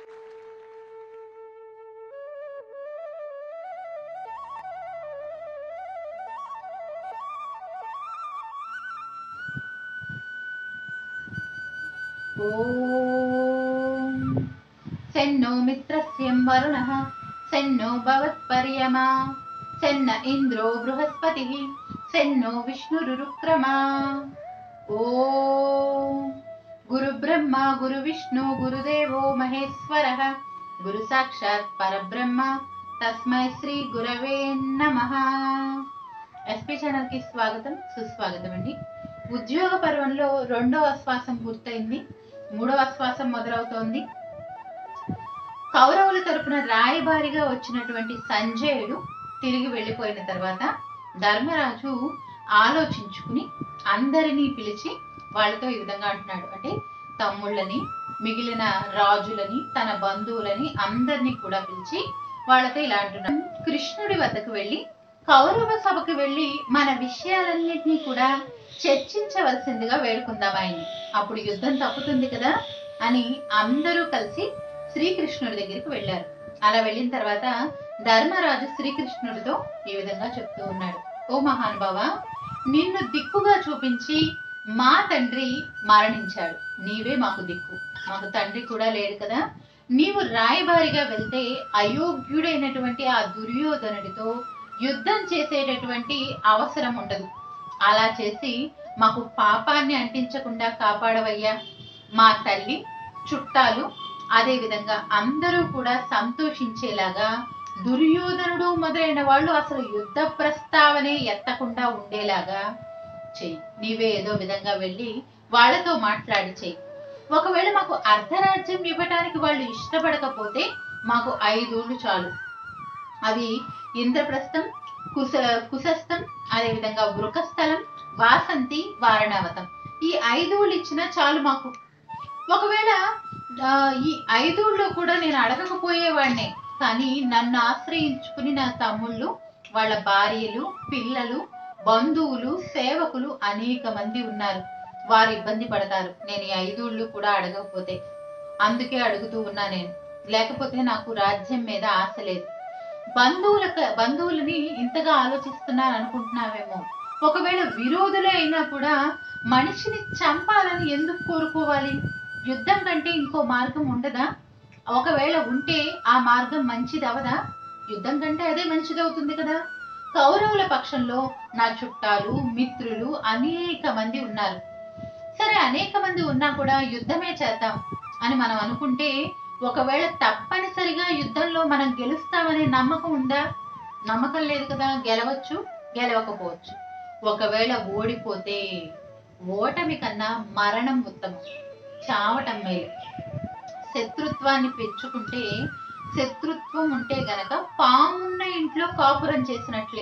ॐ सेन्नो मित्रस्यं वरुणः सेन्नो भवत्पर्यमा सेन्न इन्द्रो बृहस्पतिः सेन्नो विष्णुरुरुक्रमा ॐ गुरुब्रह्मा गुरुविष्णु गुरुदेवो महेश्वरः गुरुसाक्षात् परब्रह्म తస్మై శ్రీ గురవే నమ ఎస్పీ ఛానల్ కి స్వాగతం సుస్వాగతం అండి ఉద్యోగ పర్వంలో రెండో అశ్వాసం పూర్తయింది మూడో అశ్వాసం మొదలవుతోంది కౌరవుల తరపున రాయబారిగా వచ్చినటువంటి సంజయుడు తిరిగి వెళ్ళిపోయిన తర్వాత ధర్మరాజు ఆలోచించుకుని అందరినీ పిలిచి వాళ్ళతో ఈ విధంగా అంటున్నాడు అంటే తమ్ముళ్ళని మిగిలిన రాజులని తన బంధువులని అందరినీ కూడా పిలిచి వాళ్ళతో ఇలా అంటున్నాడు కృష్ణుడి వద్దకు వెళ్ళి కౌరవ సభకు వెళ్ళి మన విషయాలన్నింటినీ కూడా చర్చించవలసిందిగా వేడుకుందాం ఆయన్ని అప్పుడు యుద్ధం తప్పుతుంది కదా అని అందరూ కలిసి శ్రీకృష్ణుడి దగ్గరికి వెళ్ళారు అలా వెళ్ళిన తర్వాత ధర్మరాజు శ్రీకృష్ణుడితో ఈ విధంగా చెప్తూ ఉన్నాడు ఓ మహానుభావ నిన్ను దిక్కుగా చూపించి మా తండ్రి మరణించాడు నీవే మాకు దిక్కు మాకు తండ్రి కూడా లేడు కదా నీవు రాయబారిగా వెళ్తే అయోగ్యుడైనటువంటి ఆ దుర్యోధనుడితో యుద్ధం చేసేటటువంటి అవసరం ఉండదు అలా చేసి మాకు పాపాన్ని అంటించకుండా కాపాడవయ్యా మా తల్లి చుట్టాలు అదే విధంగా అందరూ కూడా సంతోషించేలాగా దుర్యోధనుడు మొదలైన వాళ్ళు అసలు యుద్ధ ప్రస్తావనే ఎత్తకుండా ఉండేలాగా చెయ్యి నీవే ఏదో విధంగా వెళ్ళి వాళ్ళతో మాట్లాడి చెయ్యి ఒకవేళ మాకు అర్ధరాజ్యం ఇవ్వటానికి వాళ్ళు ఇష్టపడకపోతే మాకు ఐదూళ్ళు చాలు అవి ఇంద్రప్రస్థం కుశ కుశస్థం అదేవిధంగా వృకస్థలం వాసంతి వారణావతం ఈ ఐదూళ్ళు ఇచ్చినా చాలు మాకు ఒకవేళ ఆ, ఈ ఐదూళ్ళు కూడా నేను అడగకపోయేవాడినే కానీ నన్ను ఆశ్రయించుకుని నా తమ్ముళ్ళు వాళ్ళ భార్యలు పిల్లలు బంధువులు సేవకులు అనేక మంది ఉన్నారు వారు ఇబ్బంది పడతారు నేను ఈ ఐదూళ్ళు కూడా అడగకపోతే అందుకే అడుగుతూ ఉన్నా నేను లేకపోతే నాకు రాజ్యం మీద ఆశ లేదు బంధువుల బంధువులని ఇంతగా ఆలోచిస్తున్నారు అనుకుంటున్నావేమో ఒకవేళ విరోధులే అయినా కూడా మనిషిని చంపాలని ఎందుకు కోరుకోవాలి యుద్ధం కంటే ఇంకో మార్గం ఉండదా ఒకవేళ ఉంటే ఆ మార్గం మంచిది అవదా యుద్ధం కంటే అదే మంచిదవుతుంది కదా కౌరవుల పక్షంలో నా చుట్టాలు మిత్రులు అనేక మంది ఉన్నారు సరే అనేక మంది ఉన్నా కూడా యుద్ధమే చేద్దాం అని మనం అనుకుంటే ఒకవేళ తప్పనిసరిగా యుద్ధంలో మనం గెలుస్తామనే నమ్మకం ఉందా నమ్మకం లేదు కదా గెలవచ్చు గెలవకపోవచ్చు ఒకవేళ ఓడిపోతే ఓటమి కన్నా మరణం ఉత్తమం చావటం మేలు శత్రుత్వాన్ని పెంచుకుంటే శత్రుత్వం ఉంటే గనక పామున్న ఇంట్లో కాపురం చేసినట్లే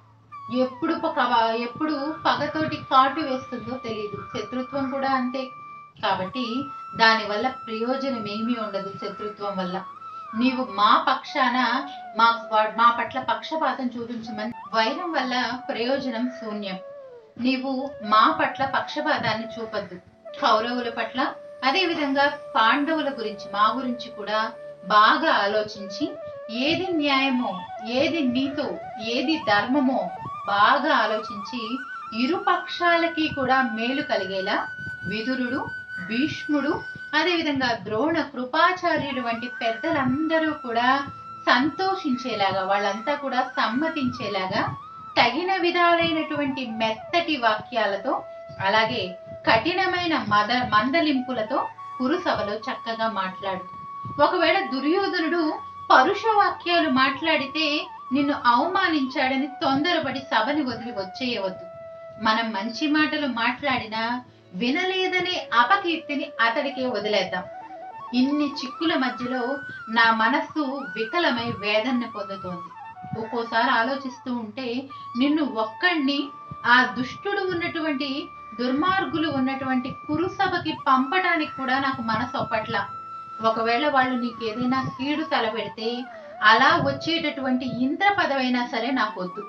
ఎప్పుడు పగ ఎప్పుడు పగతోటి కాటు వేస్తుందో తెలియదు శత్రుత్వం కూడా అంతే కాబట్టి దానివల్ల ప్రయోజనం ఏమీ ఉండదు శత్రుత్వం వల్ల నీవు మా పక్షాన మా మా పట్ల పక్షపాతం చూపించమని వైరం వల్ల ప్రయోజనం శూన్యం నీవు మా పట్ల పక్షపాతాన్ని చూపద్దు కౌరవుల పట్ల అదే విధంగా పాండవుల గురించి మా గురించి కూడా బాగా ఆలోచించి ఏది న్యాయమో ఏది నీతో ఏది ధర్మమో బాగా ఆలోచించి ఇరు పక్షాలకి కూడా మేలు కలిగేలా విదురుడు భీష్ముడు అదేవిధంగా ద్రోణ కృపాచార్యులు వంటి పెద్దలందరూ కూడా సంతోషించేలాగా వాళ్ళంతా కూడా సమ్మతించేలాగా తగిన విధాలైనటువంటి మెత్తటి వాక్యాలతో అలాగే కఠినమైన మద మందలింపులతో కురుసభలో చక్కగా మాట్లాడు ఒకవేళ దుర్యోధనుడు పరుష వాక్యాలు మాట్లాడితే నిన్ను అవమానించాడని తొందరపడి సభని వదిలి వచ్చేయవద్దు మనం మంచి మాటలు మాట్లాడినా వినలేదనే అపకీర్తిని అతడికే వదిలేద్దాం ఇన్ని చిక్కుల మధ్యలో నా మనస్సు వికలమై వేదన పొందుతోంది ఒక్కోసారి ఆలోచిస్తూ ఉంటే నిన్ను ఒక్కడిని ఆ దుష్టుడు ఉన్నటువంటి దుర్మార్గులు ఉన్నటువంటి కురుసభకి పంపడానికి కూడా నాకు మనసు ఒప్పట్ల ఒకవేళ వాళ్ళు నీకు ఏదైనా కీడు తలపెడితే అలా వచ్చేటటువంటి ఇంద్ర పదవైనా సరే నాకు వద్దు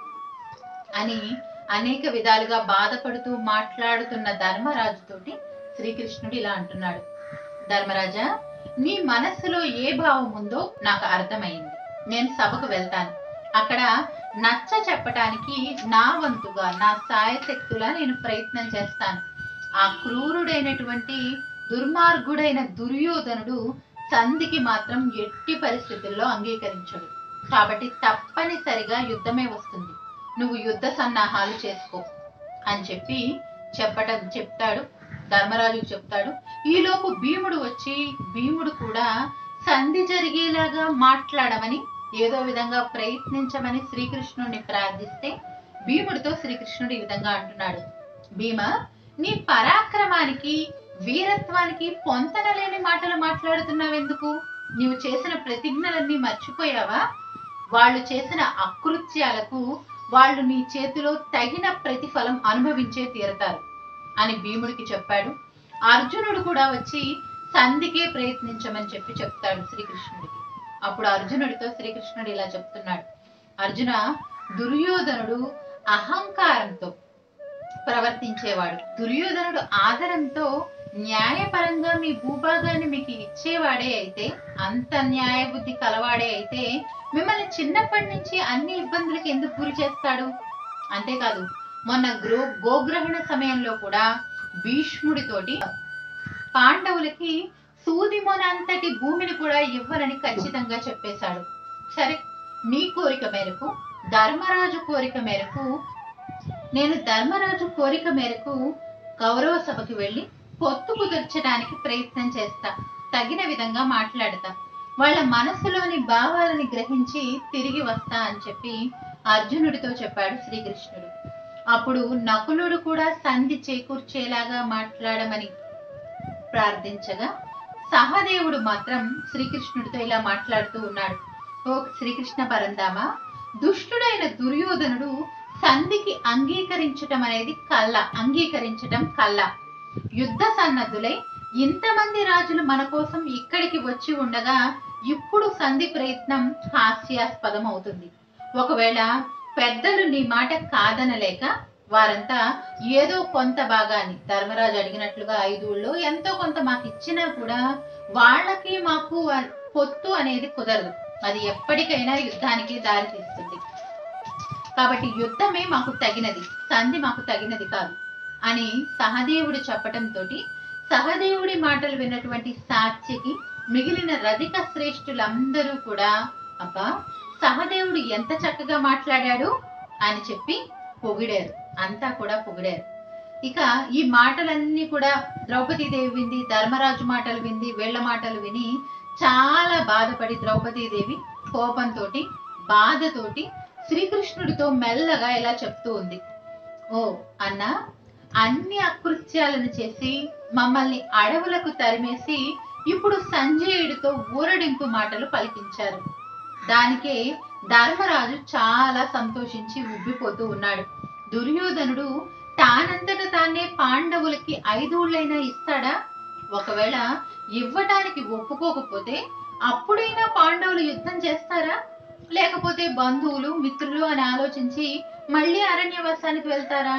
అని అనేక విధాలుగా బాధపడుతూ మాట్లాడుతున్న ధర్మరాజుతోటి శ్రీకృష్ణుడు ఇలా అంటున్నాడు ధర్మరాజా నీ మనస్సులో ఏ భావం ఉందో నాకు అర్థమైంది నేను సభకు వెళ్తాను అక్కడ నచ్చ చెప్పటానికి నా వంతుగా నా సాయశక్తులా నేను ప్రయత్నం చేస్తాను ఆ క్రూరుడైనటువంటి దుర్మార్గుడైన దుర్యోధనుడు సంధికి మాత్రం ఎట్టి పరిస్థితుల్లో అంగీకరించడు కాబట్టి తప్పనిసరిగా యుద్ధమే వస్తుంది నువ్వు యుద్ధ సన్నాహాలు చేసుకో అని చెప్పి చెప్పటం చెప్తాడు ధర్మరాజు చెప్తాడు ఈలోపు భీముడు వచ్చి భీముడు కూడా సంధి జరిగేలాగా మాట్లాడమని ఏదో విధంగా ప్రయత్నించమని శ్రీకృష్ణుడిని ప్రార్థిస్తే భీముడితో శ్రీకృష్ణుడు ఈ విధంగా అంటున్నాడు భీమ నీ పరాక్రమానికి వీరత్వానికి పొంతన లేని మాటలు మాట్లాడుతున్నావెందుకు నీవు చేసిన ప్రతిజ్ఞలన్నీ మర్చిపోయావా వాళ్ళు చేసిన అకృత్యాలకు వాళ్ళు నీ చేతిలో తగిన ప్రతిఫలం అనుభవించే తీరతారు అని భీముడికి చెప్పాడు అర్జునుడు కూడా వచ్చి సంధికే ప్రయత్నించమని చెప్పి చెప్తాడు శ్రీకృష్ణుడికి అప్పుడు అర్జునుడితో శ్రీకృష్ణుడు ఇలా చెప్తున్నాడు అర్జున దుర్యోధనుడు అహంకారంతో ప్రవర్తించేవాడు దుర్యోధనుడు ఆదరంతో న్యాయపరంగా మీ భూభాగాన్ని మీకు ఇచ్చేవాడే అయితే అంత న్యాయ బుద్ధి కలవాడే అయితే మిమ్మల్ని చిన్నప్పటి నుంచి అన్ని ఇబ్బందులకు ఎందుకు గురి చేస్తాడు అంతేకాదు మొన్న గ్రో గోగ్రహణ సమయంలో కూడా భీష్ముడితోటి పాండవులకి సూది మొనంతటి భూమిని కూడా ఇవ్వనని ఖచ్చితంగా చెప్పేశాడు సరే నీ కోరిక మేరకు ధర్మరాజు కోరిక మేరకు నేను ధర్మరాజు కోరిక మేరకు గౌరవ సభకి వెళ్ళి పొత్తు కుదర్చడానికి ప్రయత్నం చేస్తా తగిన విధంగా మాట్లాడతా వాళ్ళ మనసులోని భావాలని గ్రహించి తిరిగి వస్తా అని చెప్పి అర్జునుడితో చెప్పాడు శ్రీకృష్ణుడు అప్పుడు నకులుడు కూడా సంధి చేకూర్చేలాగా మాట్లాడమని ప్రార్థించగా సహదేవుడు మాత్రం శ్రీకృష్ణుడితో ఇలా మాట్లాడుతూ ఉన్నాడు ఓ శ్రీకృష్ణ పరందామ దుష్టుడైన దుర్యోధనుడు సంధికి అంగీకరించటం అనేది కళ్ళ అంగీకరించటం కళ్ళ యుద్ధ సన్నద్ధులై ఇంతమంది రాజులు మన కోసం ఇక్కడికి వచ్చి ఉండగా ఇప్పుడు సంధి ప్రయత్నం హాస్యాస్పదం అవుతుంది ఒకవేళ పెద్దలు నీ మాట కాదనలేక వారంతా ఏదో కొంత భాగాన్ని ధర్మరాజు అడిగినట్లుగా ఐదుల్లో ఎంతో కొంత మాకు ఇచ్చినా కూడా వాళ్ళకి మాకు వ- పొత్తు అనేది కుదరదు అది ఎప్పటికైనా యుద్ధానికి దారి తీస్తుంది కాబట్టి యుద్ధమే మాకు తగినది సంధి మాకు తగినది కాదు అని సహదేవుడు చెప్పటంతో సహదేవుడి మాటలు విన్నటువంటి సాత్యకి మిగిలిన రధిక శ్రేష్ఠులందరూ కూడా అబ్బా సహదేవుడు ఎంత చక్కగా మాట్లాడాడు అని చెప్పి పొగిడారు అంతా కూడా పొగిడారు ఇక ఈ మాటలన్నీ కూడా ద్రౌపదీదేవి వింది ధర్మరాజు మాటలు వింది వీళ్ళ మాటలు విని చాలా బాధపడి ద్రౌపదీదేవి కోపంతో బాధతోటి శ్రీకృష్ణుడితో మెల్లగా ఇలా చెప్తూ ఉంది ఓ అన్నా అన్ని అకృత్యాలను చేసి మమ్మల్ని అడవులకు తరిమేసి ఇప్పుడు సంజయుడితో ఊరడింపు మాటలు పలికించారు దానికే ధర్మరాజు చాలా సంతోషించి ఉబ్బిపోతూ ఉన్నాడు దుర్యోధనుడు తానంతట తానే పాండవులకి ఐదుళ్ళైనా ఇస్తాడా ఒకవేళ ఇవ్వటానికి ఒప్పుకోకపోతే అప్పుడైనా పాండవులు యుద్ధం చేస్తారా లేకపోతే బంధువులు మిత్రులు అని ఆలోచించి మళ్ళీ అరణ్యవాసానికి వెళ్తారా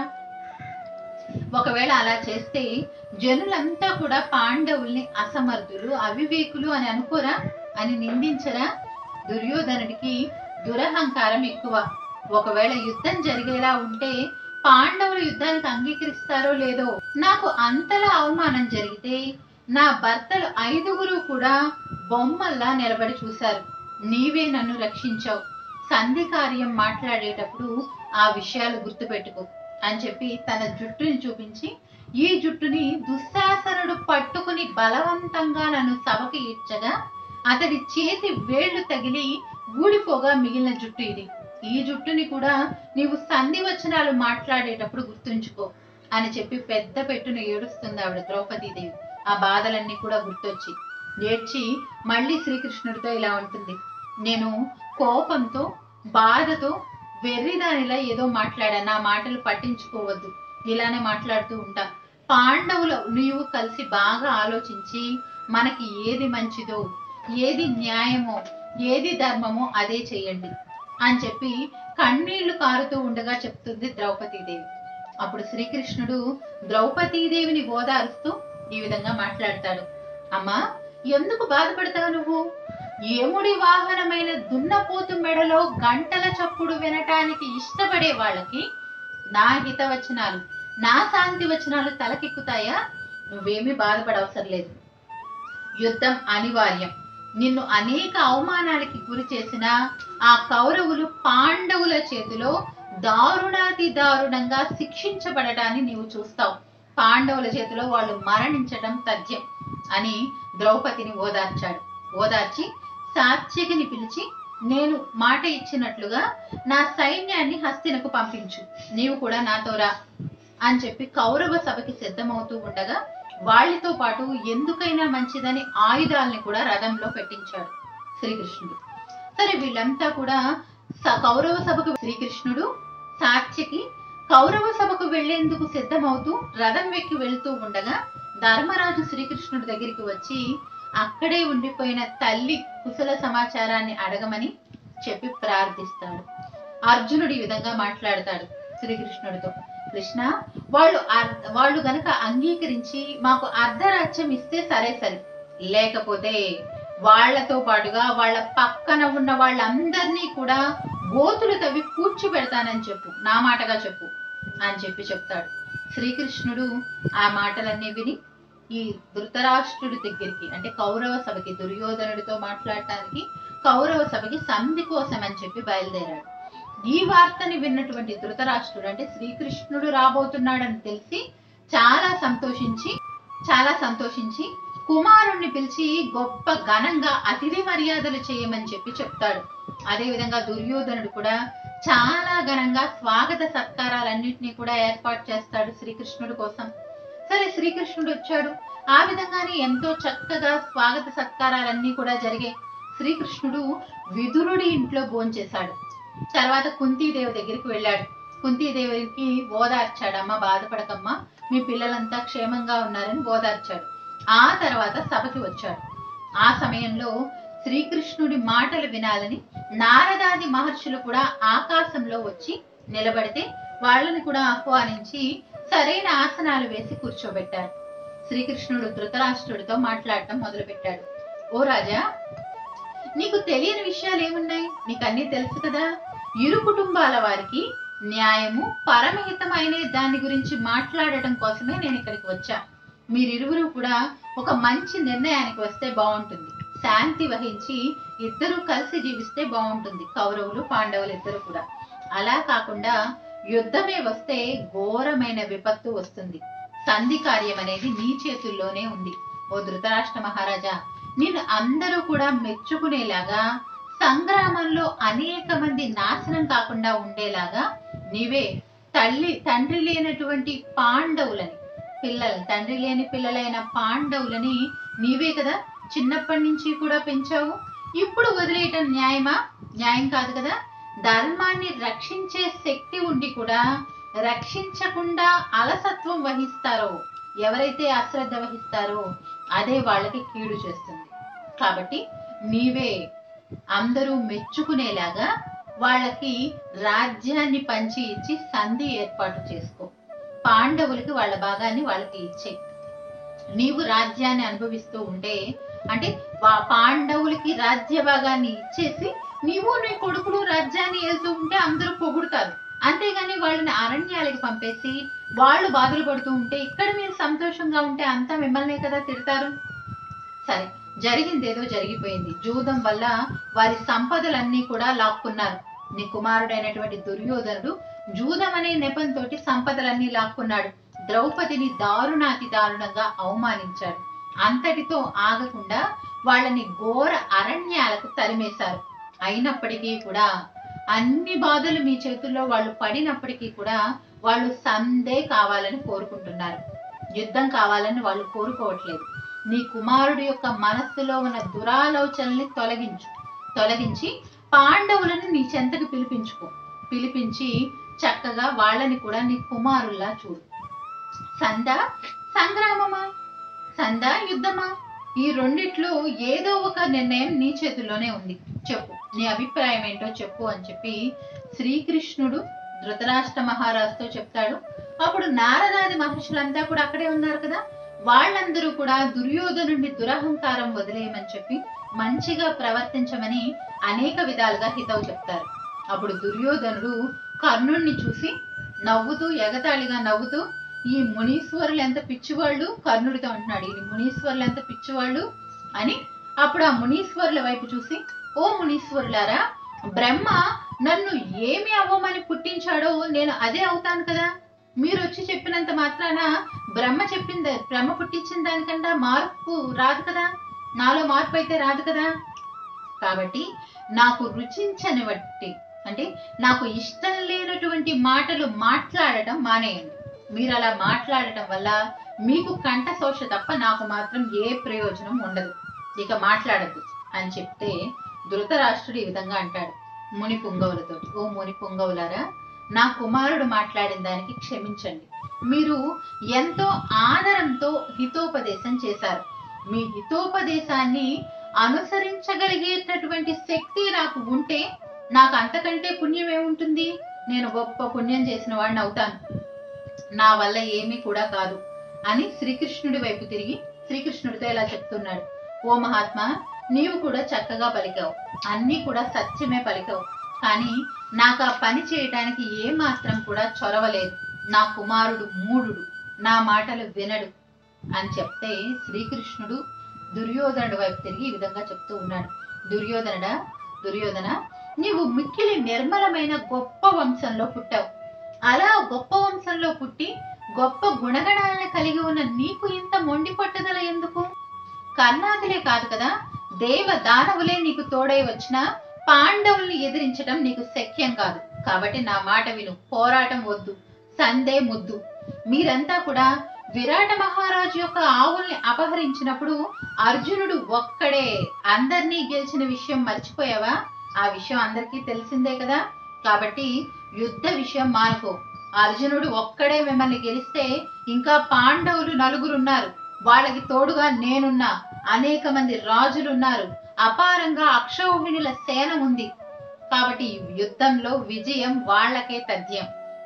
ఒకవేళ అలా చేస్తే జనులంతా కూడా పాండవుల్ని అసమర్థులు అవివేకులు అని అనుకోరా అని నిందించరా దుర్యోధనుడికి దురహంకారం ఎక్కువ ఒకవేళ యుద్ధం జరిగేలా ఉంటే పాండవులు యుద్ధానికి అంగీకరిస్తారో లేదో నాకు అంతలా అవమానం జరిగితే నా భర్తలు ఐదుగురు కూడా బొమ్మల్లా నిలబడి చూశారు నీవే నన్ను రక్షించావు సంధి కార్యం మాట్లాడేటప్పుడు ఆ విషయాలు గుర్తుపెట్టుకో అని చెప్పి తన జుట్టుని చూపించి ఈ జుట్టుని దుశ్శాసనుడు పట్టుకుని బలవంతంగా నన్ను సభకి ఇచ్చగా అతడి చేతి వేళ్లు తగిలి ఊడిపోగా మిగిలిన జుట్టు ఇది ఈ జుట్టుని కూడా నీవు సంధి వచనాలు మాట్లాడేటప్పుడు గుర్తుంచుకో అని చెప్పి పెద్ద పెట్టును ఏడుస్తుంది ఆవిడ ద్రౌపదీదేవి ఆ బాధలన్నీ కూడా గుర్తొచ్చి ఏడ్చి మళ్ళీ శ్రీకృష్ణుడితో ఇలా ఉంటుంది నేను కోపంతో బాధతో వెర్రిదానిలా ఏదో మాట్లాడా నా మాటలు పట్టించుకోవద్దు ఇలానే మాట్లాడుతూ ఉంటా పాండవులు నీవు కలిసి బాగా ఆలోచించి మనకి ఏది మంచిదో ఏది న్యాయమో ఏది ధర్మమో అదే చేయండి అని చెప్పి కన్నీళ్లు కారుతూ ఉండగా చెప్తుంది ద్రౌపదీదేవి అప్పుడు శ్రీకృష్ణుడు ద్రౌపదీదేవిని ఓదారుస్తూ ఈ విధంగా మాట్లాడతాడు అమ్మా ఎందుకు బాధపడతావు నువ్వు యముడి వాహనమైన దున్నపోతు మెడలో గంటల చప్పుడు వినటానికి ఇష్టపడే వాళ్ళకి నా హితవచనాలు నా శాంతి వచనాలు తలకెక్కుతాయా నువ్వేమీ బాధపడవసరం లేదు యుద్ధం అనివార్యం నిన్ను అనేక అవమానాలకి గురి చేసిన ఆ కౌరవులు పాండవుల చేతిలో దారుణాతి దారుణంగా శిక్షించబడటాన్ని నీవు చూస్తావు పాండవుల చేతిలో వాళ్ళు మరణించడం తథ్యం అని ద్రౌపదిని ఓదార్చాడు ఓదార్చి సాత్యకిని పిలిచి నేను మాట ఇచ్చినట్లుగా నా సైన్యాన్ని హస్తినకు పంపించు నీవు కూడా నాతో రా అని చెప్పి కౌరవ సభకి సిద్ధమవుతూ ఉండగా వాళ్ళతో పాటు ఎందుకైనా మంచిదని ఆయుధాలని కూడా రథంలో పెట్టించాడు శ్రీకృష్ణుడు సరే వీళ్ళంతా కూడా స- కౌరవ సభకు శ్రీకృష్ణుడు సాత్యకి కౌరవ సభకు వెళ్లేందుకు సిద్ధమవుతూ రథం ఎక్కి వెళ్తూ ఉండగా ధర్మరాజు శ్రీకృష్ణుడి దగ్గరికి వచ్చి అక్కడే ఉండిపోయిన తల్లి కుశల సమాచారాన్ని అడగమని చెప్పి ప్రార్థిస్తాడు అర్జునుడు ఈ విధంగా మాట్లాడతాడు శ్రీకృష్ణుడితో కృష్ణ వాళ్ళు అర్- వాళ్ళు గనక అంగీకరించి మాకు అర్ధరాజ్యం ఇస్తే సరే సరే లేకపోతే వాళ్ళతో పాటుగా వాళ్ళ పక్కన ఉన్న వాళ్ళందరినీ కూడా గోతులు తవ్వి కూర్చోబెడతానని చెప్పు నా మాటగా చెప్పు అని చెప్పి చెప్తాడు శ్రీకృష్ణుడు ఆ మాటలన్నీ విని ఈ ధృతరాష్ట్రుడి దగ్గరికి అంటే కౌరవ సభకి దుర్యోధనుడితో మాట్లాడటానికి కౌరవ సభకి సంధి కోసం అని చెప్పి బయలుదేరాడు ఈ వార్తని విన్నటువంటి ధృతరాష్ట్రుడు అంటే శ్రీకృష్ణుడు రాబోతున్నాడని తెలిసి చాలా సంతోషించి చాలా సంతోషించి కుమారుణ్ణి పిలిచి గొప్ప ఘనంగా అతిథి మర్యాదలు చేయమని చెప్పి చెప్తాడు అదే విధంగా దుర్యోధనుడు కూడా చాలా ఘనంగా స్వాగత సత్కారాలన్నింటినీ కూడా ఏర్పాటు చేస్తాడు శ్రీకృష్ణుడి కోసం సరే శ్రీకృష్ణుడు వచ్చాడు ఆ విధంగానే ఎంతో చక్కగా స్వాగత సత్కారాలన్నీ కూడా జరిగాయి శ్రీకృష్ణుడు విదురుడి ఇంట్లో భోంచేశాడు తర్వాత కుంతీదేవి దగ్గరికి వెళ్ళాడు కుంతీదేవికి ఓదార్చాడు అమ్మ బాధపడకమ్మా మీ పిల్లలంతా క్షేమంగా ఉన్నారని ఓదార్చాడు ఆ తర్వాత సభకి వచ్చాడు ఆ సమయంలో శ్రీకృష్ణుడి మాటలు వినాలని నారదాది మహర్షులు కూడా ఆకాశంలో వచ్చి నిలబడితే వాళ్ళని కూడా ఆహ్వానించి సరైన ఆసనాలు వేసి కూర్చోబెట్టారు శ్రీకృష్ణుడు ధృతరాష్ట్రుడితో మాట్లాడటం మొదలుపెట్టాడు ఓ రాజా నీకు తెలియని విషయాలు ఏమున్నాయి నీకు అన్నీ తెలుసు కదా ఇరు కుటుంబాల వారికి న్యాయము పరమహితమైన దాని గురించి మాట్లాడటం కోసమే నేను ఇక్కడికి వచ్చా మీరిరువురు కూడా ఒక మంచి నిర్ణయానికి వస్తే బాగుంటుంది శాంతి వహించి ఇద్దరు కలిసి జీవిస్తే బాగుంటుంది కౌరవులు పాండవులు ఇద్దరు కూడా అలా కాకుండా యుద్ధమే వస్తే ఘోరమైన విపత్తు వస్తుంది సంధి కార్యం అనేది నీ చేతుల్లోనే ఉంది ఓ ధృతరాష్ట్ర మహారాజా నేను అందరూ కూడా మెచ్చుకునేలాగా సంగ్రామంలో అనేక మంది నాశనం కాకుండా ఉండేలాగా నీవే తల్లి తండ్రి లేనటువంటి పాండవులని పిల్లలు తండ్రి లేని పిల్లలైన పాండవులని నీవే కదా చిన్నప్పటి నుంచి కూడా పెంచావు ఇప్పుడు వదిలేయటం న్యాయమా న్యాయం కాదు కదా ధర్మాన్ని రక్షించే శక్తి ఉండి కూడా రక్షించకుండా అలసత్వం వహిస్తారో ఎవరైతే అశ్రద్ధ వహిస్తారో అదే వాళ్ళకి కీడు చేస్తుంది కాబట్టి నీవే అందరూ మెచ్చుకునేలాగా వాళ్ళకి రాజ్యాన్ని పంచి ఇచ్చి సంధి ఏర్పాటు చేసుకో పాండవులకి వాళ్ళ భాగాన్ని వాళ్ళకి ఇచ్చే నీవు రాజ్యాన్ని అనుభవిస్తూ ఉంటే అంటే వా- పాండవులకి రాజ్య భాగాన్ని ఇచ్చేసి నీవు నీ కొడుకులు రాజ్యాన్ని వెళ్తూ ఉంటే అందరూ పొగుడుతారు అంతేగాని వాళ్ళని అరణ్యాలకి పంపేసి వాళ్ళు బాధలు పడుతూ ఉంటే ఇక్కడ మీరు సంతోషంగా ఉంటే అంతా మిమ్మల్నే కదా తిడతారు సరే జరిగింది ఏదో జరిగిపోయింది జూదం వల్ల వారి సంపదలన్నీ కూడా లాక్కున్నారు నీ కుమారుడైనటువంటి దుర్యోధనుడు జూదం అనే నెపంతో సంపదలన్నీ లాక్కున్నాడు ద్రౌపదిని దారుణాతి దారుణంగా అవమానించాడు అంతటితో ఆగకుండా వాళ్ళని ఘోర అరణ్యాలకు తరిమేశారు అయినప్పటికీ కూడా అన్ని బాధలు మీ చేతుల్లో వాళ్ళు పడినప్పటికీ కూడా వాళ్ళు సందే కావాలని కోరుకుంటున్నారు యుద్ధం కావాలని వాళ్ళు కోరుకోవట్లేదు నీ కుమారుడి యొక్క మనస్సులో ఉన్న దురాలోచనల్ని తొలగించు తొలగించి పాండవులను నీ చెంతకు పిలిపించుకో పిలిపించి చక్కగా వాళ్ళని కూడా నీ కుమారుల్లా చూడు సంద సంగ్రామమా సంద యుద్ధమా ఈ రెండిట్లో ఏదో ఒక నిర్ణయం నీ చేతుల్లోనే ఉంది చెప్పు నీ అభిప్రాయం ఏంటో చెప్పు అని చెప్పి శ్రీకృష్ణుడు ధృతరాష్ట్ర మహారాజుతో చెప్తాడు అప్పుడు నారదాది మహర్షులంతా కూడా అక్కడే ఉన్నారు కదా వాళ్ళందరూ కూడా దుర్యోధనుడిని దురహంకారం వదిలేయమని చెప్పి మంచిగా ప్రవర్తించమని అనేక విధాలుగా హితవు చెప్తారు అప్పుడు దుర్యోధనుడు కర్ణుణ్ణి చూసి నవ్వుతూ ఎగతాళిగా నవ్వుతూ ఈ మునీశ్వరులు ఎంత పిచ్చివాళ్ళు కర్ణుడితో అంటున్నాడు ఈ మునీశ్వరులు ఎంత పిచ్చివాళ్ళు అని అప్పుడు ఆ మునీశ్వరుల వైపు చూసి ఓ మునీశ్వరులారా బ్రహ్మ నన్ను ఏమి అవ్వమని పుట్టించాడో నేను అదే అవుతాను కదా మీరు వచ్చి చెప్పినంత మాత్రాన బ్రహ్మ చెప్పింది బ్రహ్మ పుట్టించిన దానికంటే మార్పు రాదు కదా నాలో మార్పు అయితే రాదు కదా కాబట్టి నాకు రుచించని బట్టి అంటే నాకు ఇష్టం లేనటువంటి మాటలు మాట్లాడటం మానేయండి మీరు అలా మాట్లాడటం వల్ల మీకు కంఠశోష తప్ప నాకు మాత్రం ఏ ప్రయోజనం ఉండదు ఇక మాట్లాడద్దు అని చెప్తే ధృతరాష్ట్రుడు ఈ విధంగా అంటాడు ముని పుంగవులతో ఓ ముని పుంగవులారా నా కుమారుడు మాట్లాడిన దానికి క్షమించండి మీరు ఎంతో ఆదరంతో హితోపదేశం చేశారు మీ హితోపదేశాన్ని అనుసరించగలిగేటటువంటి శక్తి నాకు ఉంటే నాకు అంతకంటే పుణ్యం ఏముంటుంది నేను గొప్ప పుణ్యం చేసిన వాడిని అవుతాను నా వల్ల ఏమీ కూడా కాదు అని శ్రీకృష్ణుడి వైపు తిరిగి శ్రీకృష్ణుడితో ఇలా చెప్తున్నాడు ఓ మహాత్మా నీవు కూడా చక్కగా పలికావు అన్నీ కూడా సత్యమే పలికావు కానీ నాకు ఆ పని చేయడానికి ఏ మాత్రం కూడా చొరవలేదు నా కుమారుడు మూఢుడు నా మాటలు వినడు అని చెప్తే శ్రీకృష్ణుడు దుర్యోధనుడి వైపు తిరిగి ఈ విధంగా చెప్తూ ఉన్నాడు దుర్యోధనుడా దుర్యోధన నీవు మిక్కిలి నిర్మలమైన గొప్ప వంశంలో పుట్టావు అలా గొప్ప వంశంలో పుట్టి గొప్ప గుణగణాలను కలిగి ఉన్న నీకు ఇంత మొండి పట్టుదల ఎందుకు కర్ణాదులే కాదు కదా దేవ దానవులే నీకు తోడై వచ్చిన పాండవుల్ని ఎదిరించడం నీకు శక్యం కాదు కాబట్టి నా మాట విను పోరాటం వద్దు సందే ముద్దు మీరంతా కూడా విరాట మహారాజు యొక్క ఆవుల్ని అపహరించినప్పుడు అర్జునుడు ఒక్కడే అందరినీ గెలిచిన విషయం మర్చిపోయావా ఆ విషయం అందరికీ తెలిసిందే కదా కాబట్టి యుద్ధ విషయం మానుకో అర్జునుడు ఒక్కడే మిమ్మల్ని గెలిస్తే ఇంకా పాండవులు నలుగురు ఉన్నారు వాళ్ళకి తోడుగా నేనున్నా అనేక మంది రాజులు ఉన్నారు అపారంగా అక్షౌహిణుల సేన ఉంది కాబట్టి ఈ యుద్ధంలో విజయం వాళ్ళకే తథ్యం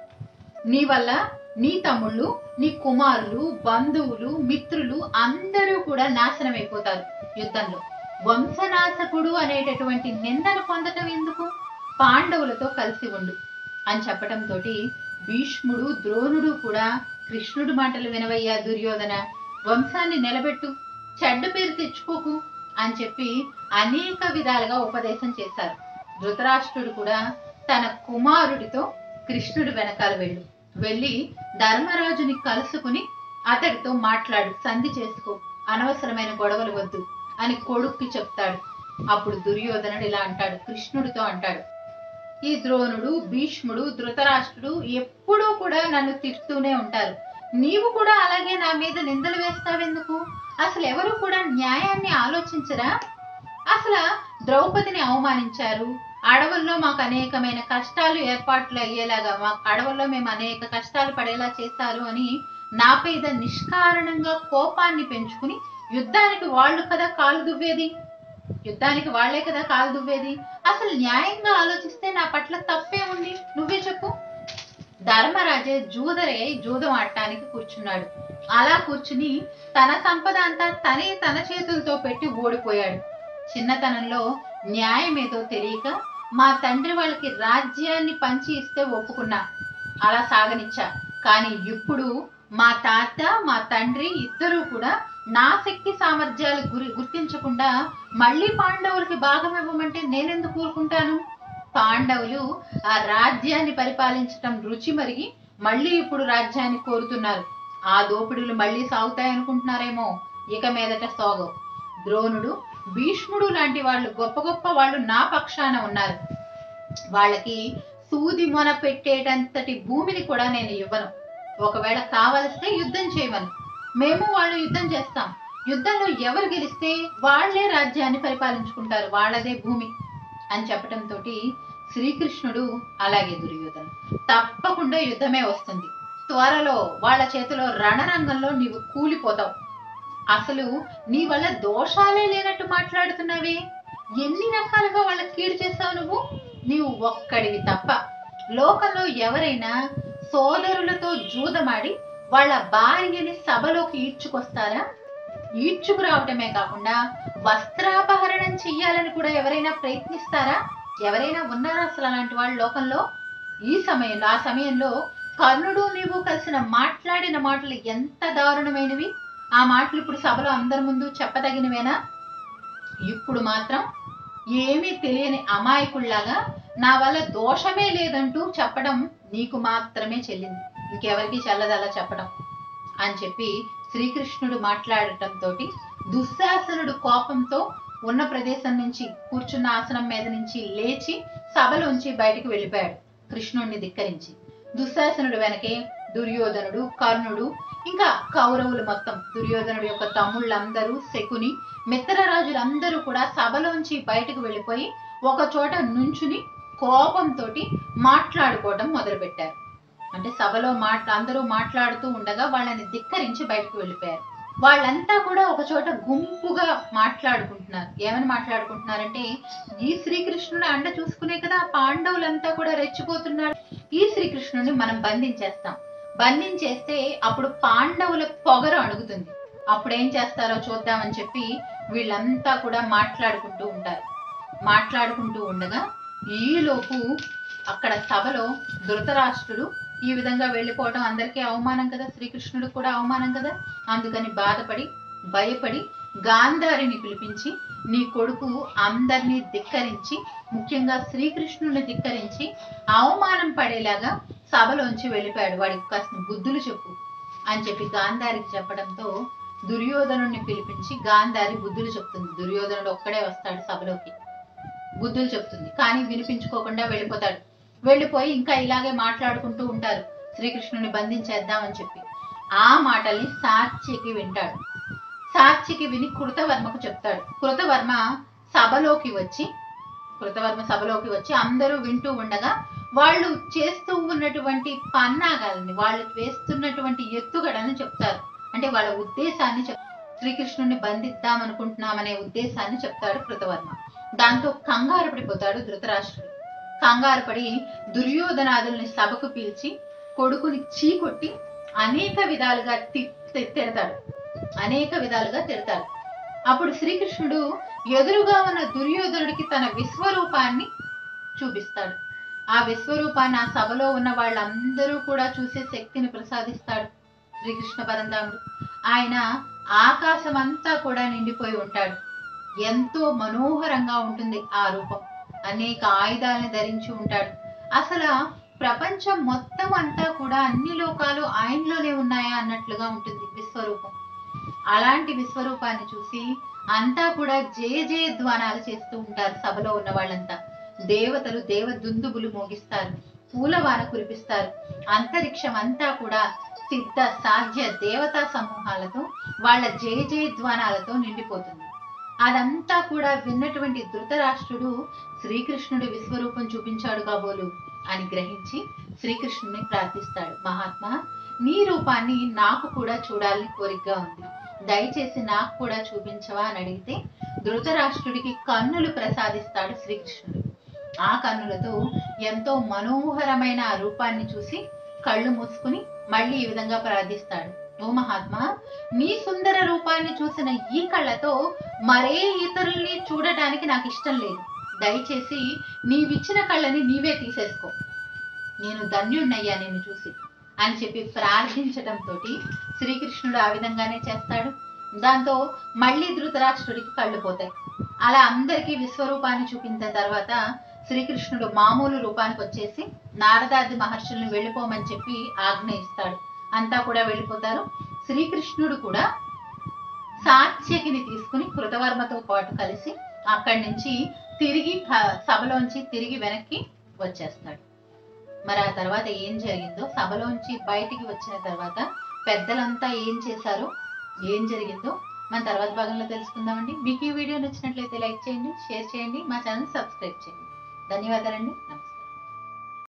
నీ వల్ల నీ తమ్ముళ్ళు నీ కుమారులు బంధువులు మిత్రులు అందరూ కూడా నాశనం అయిపోతారు యుద్ధంలో వంశనాశకుడు అనేటటువంటి నిందను పొందటం ఎందుకు పాండవులతో కలిసి ఉండు అని చెప్పటంతో భీష్ముడు ద్రోణుడు కూడా కృష్ణుడు మాటలు వినవయ్యా దుర్యోధన వంశాన్ని నిలబెట్టు చెడ్డ పేరు తెచ్చుకోకు అని చెప్పి అనేక విధాలుగా ఉపదేశం చేశారు ధృతరాష్ట్రుడు కూడా తన కుమారుడితో కృష్ణుడు వెనకాల వెళ్ళు వెళ్ళి ధర్మరాజుని కలుసుకుని అతడితో మాట్లాడు సంధి చేసుకో అనవసరమైన గొడవలు వద్దు అని కొడుక్కి చెప్తాడు అప్పుడు దుర్యోధనుడు ఇలా అంటాడు కృష్ణుడితో అంటాడు ఈ ద్రోణుడు భీష్ముడు ధృతరాష్ట్రుడు ఎప్పుడూ కూడా నన్ను తిడుతూనే ఉంటారు నీవు కూడా అలాగే నా మీద నిందలు వేస్తావెందుకు అసలు ఎవరు కూడా న్యాయాన్ని ఆలోచించరా అసలు ద్రౌపదిని అవమానించారు అడవుల్లో మాకు అనేకమైన కష్టాలు ఏర్పాట్లు అయ్యేలాగా మా అడవుల్లో మేము అనేక కష్టాలు పడేలా చేశారు అని నాపై ఇద నిష్కారణంగా కోపాన్ని పెంచుకుని యుద్ధానికి వాళ్ళు కదా కాలు దువ్వేది యుద్ధానికి వాళ్లే కదా కాలు దువ్వేది అసలు న్యాయంగా ఆలోచిస్తే నా పట్ల తప్పే ఉంది నువ్వే చెప్పు ధర్మరాజే జూదరే జూదం ఆడటానికి కూర్చున్నాడు అలా కూర్చుని తన సంపద అంతా తనే తన చేతులతో పెట్టి ఓడిపోయాడు చిన్నతనంలో న్యాయం ఏదో తెలియక మా తండ్రి వాళ్ళకి రాజ్యాన్ని పంచి ఇస్తే ఒప్పుకున్నా అలా సాగనిచ్చా కానీ ఇప్పుడు మా తాత మా తండ్రి ఇద్దరూ కూడా నా శక్తి సామర్థ్యాలు గురి గుర్తించకుండా మళ్ళీ పాండవులకి భాగం ఇవ్వమంటే నేనెందుకు ఊరుకుంటాను పాండవులు ఆ రాజ్యాన్ని పరిపాలించటం రుచి మరిగి మళ్ళీ ఇప్పుడు రాజ్యాన్ని కోరుతున్నారు ఆ దోపిడీలు మళ్ళీ సాగుతాయనుకుంటున్నారేమో ఇక మీదట సాగవు ద్రోణుడు భీష్ముడు లాంటి వాళ్ళు గొప్ప గొప్ప వాళ్ళు నా పక్షాన ఉన్నారు వాళ్ళకి సూది మొన పెట్టేటంతటి భూమిని కూడా నేను ఇవ్వను ఒకవేళ కావలిస్తే యుద్ధం చేయమను మేము వాళ్ళు యుద్ధం చేస్తాం యుద్ధంలో ఎవరు గెలిస్తే వాళ్లే రాజ్యాన్ని పరిపాలించుకుంటారు వాళ్ళదే భూమి అని చెప్పటంతో శ్రీకృష్ణుడు అలాగే దుర్యోధన తప్పకుండా యుద్ధమే వస్తుంది త్వరలో వాళ్ళ చేతిలో రణరంగంలో నీవు కూలిపోతావు అసలు నీ వల్ల దోషాలే లేనట్టు మాట్లాడుతున్నావే ఎన్ని రకాలుగా వాళ్ళకి కీడు చేస్తావు నువ్వు నీవు ఒక్కడివి తప్ప లోకంలో ఎవరైనా సోదరులతో జూదమాడి వాళ్ళ భార్యని సభలోకి ఈడ్చుకొస్తారా ఈడ్చుకురావటమే కాకుండా వస్త్రాపహరణం చెయ్యాలని కూడా ఎవరైనా ప్రయత్నిస్తారా ఎవరైనా ఉన్నారా అసలు అలాంటి వాళ్ళ లోకంలో ఈ సమయంలో ఆ సమయంలో కర్ణుడు నీవు కలిసిన మాట్లాడిన మాటలు ఎంత దారుణమైనవి ఆ మాటలు ఇప్పుడు సభలో అందరి ముందు చెప్పదగినవేనా ఇప్పుడు మాత్రం ఏమీ తెలియని అమాయకుల్లాగా నా వల్ల దోషమే లేదంటూ చెప్పడం నీకు మాత్రమే చెల్లింది ఇంకెవరికి చెల్లదు అలా చెప్పడం అని చెప్పి శ్రీకృష్ణుడు మాట్లాడటంతో దుశ్శాసనుడు కోపంతో ఉన్న ప్రదేశం నుంచి కూర్చున్న ఆసనం మీద నుంచి లేచి సభలోంచి బయటికి వెళ్ళిపోయాడు కృష్ణుడిని ధిక్కరించి దుశ్శాసనుడు వెనకే దుర్యోధనుడు కర్ణుడు ఇంకా కౌరవులు మొత్తం దుర్యోధనుడు యొక్క తమ్ముళ్ళందరూ శకుని మిత్రరాజులందరూ కూడా సభలోంచి బయటకు వెళ్ళిపోయి ఒక చోట నుంచుని కోపంతో మాట్లాడుకోవడం మొదలుపెట్టారు అంటే సభలో మాట్లా అందరూ మాట్లాడుతూ ఉండగా వాళ్ళని ధిక్కరించి బయటకు వెళ్ళిపోయారు వాళ్ళంతా కూడా ఒక చోట గుంపుగా మాట్లాడుకుంటున్నారు ఏమని మాట్లాడుకుంటున్నారంటే ఈ శ్రీకృష్ణుడు అండ చూసుకునే కదా ఆ పాండవులంతా కూడా రెచ్చిపోతున్నారు ఈ శ్రీకృష్ణుడిని మనం బంధించేస్తాం బంధించేస్తే అప్పుడు పాండవుల పొగరు అణుగుతుంది అప్పుడు ఏం చేస్తారో చూద్దామని చెప్పి వీళ్ళంతా కూడా మాట్లాడుకుంటూ ఉంటారు మాట్లాడుకుంటూ ఉండగా ఈలోపు అక్కడ సభలో ధృతరాష్ట్రుడు ఈ విధంగా వెళ్ళిపోవడం అందరికీ అవమానం కదా శ్రీకృష్ణుడు కూడా అవమానం కదా అందుకని బాధపడి భయపడి గాంధారిని పిలిపించి నీ కొడుకు అందరినీ ధిక్కరించి ముఖ్యంగా శ్రీకృష్ణుని ధిక్కరించి అవమానం పడేలాగా సభలోంచి వెళ్ళిపోయాడు వాడికి కాస్త బుద్ధులు చెప్పు అని చెప్పి గాంధారికి చెప్పడంతో దుర్యోధనుడిని పిలిపించి గాంధారి బుద్ధులు చెప్తుంది దుర్యోధనుడు ఒక్కడే వస్తాడు సభలోకి బుద్ధులు చెప్తుంది కానీ వినిపించుకోకుండా వెళ్ళిపోతాడు వెళ్ళిపోయి ఇంకా ఇలాగే మాట్లాడుకుంటూ ఉంటారు శ్రీకృష్ణుని బంధించేద్దామని చెప్పి ఆ మాటల్ని సాత్యకి వింటాడు సాత్యకి విని కృతవర్మకు చెప్తాడు కృతవర్మ సభలోకి వచ్చి కృతవర్మ సభలోకి వచ్చి అందరూ వింటూ ఉండగా వాళ్ళు చేస్తూ ఉన్నటువంటి పన్నాగాలని వాళ్ళు వేస్తున్నటువంటి ఎత్తుగడని చెప్తారు అంటే వాళ్ళ ఉద్దేశాన్ని చెప్ శ్రీకృష్ణుని బంధిద్దాం అనుకుంటున్నామనే ఉద్దేశాన్ని చెప్తాడు కృతవర్మ దాంతో కంగారు పడిపోతాడు ధృతరాష్ట్రుడు కంగారు పడి దుర్యోధనాదుల్ని సభకు పిలిచి కొడుకుని చీకొట్టి అనేక విధాలుగా తి- తి- తిడతాడు అనేక విధాలుగా తిడతాడు అప్పుడు శ్రీకృష్ణుడు ఎదురుగా ఉన్న దుర్యోధనుడికి తన విశ్వరూపాన్ని చూపిస్తాడు ఆ విశ్వరూపాన్ని ఆ సభలో ఉన్న వాళ్ళందరూ కూడా చూసే శక్తిని ప్రసాదిస్తాడు శ్రీకృష్ణ పరంధాముడు ఆయన ఆకాశం అంతా కూడా నిండిపోయి ఉంటాడు ఎంతో మనోహరంగా ఉంటుంది ఆ రూపం అనేక ఆయుధాలను ధరించి ఉంటాడు అసలు ప్రపంచం మొత్తం అంతా కూడా అన్ని లోకాలు ఆయనలోనే ఉన్నాయా అన్నట్లుగా ఉంటుంది విశ్వరూపం అలాంటి విశ్వరూపాన్ని చూసి అంతా కూడా జయ జయ ధ్వానాలు చేస్తూ ఉంటారు సభలో ఉన్న వాళ్ళంతా దేవతలు దేవ దుందుబులు మోగిస్తారు పూలవాన కురిపిస్తారు అంతరిక్షం అంతా కూడా సిద్ధ సాధ్య దేవతా సమూహాలతో వాళ్ళ జయ జయ ధ్వానాలతో నిండిపోతుంది అదంతా కూడా విన్నటువంటి ధృతరాష్ట్రుడు శ్రీకృష్ణుడి విశ్వరూపం చూపించాడు కాబోలు అని గ్రహించి శ్రీకృష్ణుని ప్రార్థిస్తాడు మహాత్మా నీ రూపాన్ని నాకు కూడా చూడాలని కోరికగా ఉంది దయచేసి నాకు కూడా చూపించవా అని అడిగితే ధృతరాష్ట్రుడికి కన్నులు ప్రసాదిస్తాడు శ్రీకృష్ణుడు ఆ కన్నులతో ఎంతో మనోహరమైన ఆ రూపాన్ని చూసి కళ్ళు మూసుకుని మళ్ళీ ఈ విధంగా ప్రార్థిస్తాడు ఓ మహాత్మా నీ సుందర రూపాన్ని చూసిన ఈ కళ్ళతో మరే ఇతరుల్ని చూడటానికి నాకు ఇష్టం లేదు దయచేసి నీవిచ్చిన కళ్ళని నీవే తీసేసుకో నేను ధన్యుణ్ణయ్యా నిన్ను చూసి అని చెప్పి ప్రార్థించడంతో శ్రీకృష్ణుడు ఆ విధంగానే చేస్తాడు దాంతో మళ్ళీ ధృతరాష్ట్రుడికి కళ్ళు పోతాయి అలా అందరికీ విశ్వరూపాన్ని చూపించిన తర్వాత శ్రీకృష్ణుడు మామూలు రూపానికి వచ్చేసి నారదాది మహర్షుల్ని వెళ్ళిపోమని చెప్పి ఆజ్ఞ ఇస్తాడు అంతా కూడా వెళ్ళిపోతారు శ్రీకృష్ణుడు కూడా సాత్యకిని తీసుకుని కృతవర్మతో పాటు కలిసి అక్కడి నుంచి తిరిగి భ- సభలోంచి తిరిగి వెనక్కి వచ్చేస్తాడు మరి ఆ తర్వాత ఏం జరిగిందో సభలోంచి బయటికి వచ్చిన తర్వాత పెద్దలంతా ఏం చేశారో ఏం జరిగిందో మన తర్వాత భాగంలో తెలుసుకుందామండి మీకు ఈ వీడియో నచ్చినట్లయితే లైక్ చేయండి షేర్ చేయండి మా ఛానల్ సబ్స్క్రైబ్ చేయండి ధన్యవాదాలండి నమస్తే